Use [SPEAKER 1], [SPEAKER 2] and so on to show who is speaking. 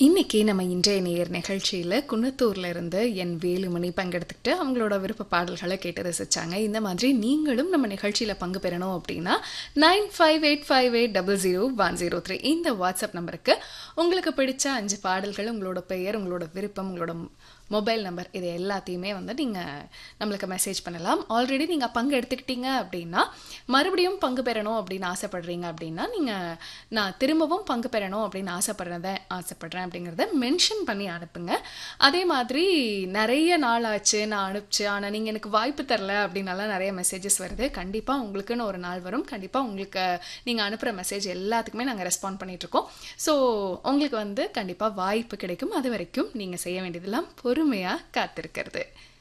[SPEAKER 1] இன்னைக்கு நம்ம இன்றைய நேயர் நிகழ்ச்சியில் குன்னத்தூர்ல இருந்து என் வேலுமணி பங்கெடுத்துக்கிட்டு அவங்களோட விருப்ப பாடல்களை கேட்டு ரசிச்சாங்க இந்த மாதிரி நீங்களும் நம்ம நிகழ்ச்சியில் பங்கு பெறணும் அப்படின்னா nine five eight five eight double zero one zero three இந்த வாட்ஸ்அப் நம்பருக்கு உங்களுக்கு பிடிச்ச அஞ்சு பாடல்கள் உங்களோட பெயர் உங்களோட விருப்பம் உங்களோட மொபைல் நம்பர் இது எல்லாத்தையுமே வந்து நீங்கள் நம்மளுக்கு மெசேஜ் பண்ணலாம் ஆல்ரெடி நீங்கள் பங்கு எடுத்துக்கிட்டீங்க அப்படின்னா மறுபடியும் பங்கு பெறணும் அப்படின்னு ஆசைப்படுறீங்க அப்படின்னா நீங்கள் நான் திரும்பவும் பங்கு பெறணும் அப்படின்னு ஆசைப்படுறத ஆசைப்படுறேன் அப்படிங்கிறத மென்ஷன் பண்ணி அனுப்புங்க அதே மாதிரி நிறைய நாள் ஆச்சு நான் அனுப்பிச்சு ஆனால் நீங்கள் எனக்கு வாய்ப்பு தரல அப்படின்னாலாம் நிறைய மெசேஜஸ் வருது கண்டிப்பாக உங்களுக்குன்னு ஒரு நாள் வரும் கண்டிப்பாக உங்களுக்கு நீங்கள் அனுப்புகிற மெசேஜ் எல்லாத்துக்குமே நாங்கள் ரெஸ்பாண்ட் பண்ணிகிட்ருக்கோம் ஸோ உங்களுக்கு வந்து கண்டிப்பாக வாய்ப்பு கிடைக்கும் அது வரைக்கும் நீங்கள் செய்ய வேண்டியதெல்லாம் பொறுமையாக காத்திருக்கிறது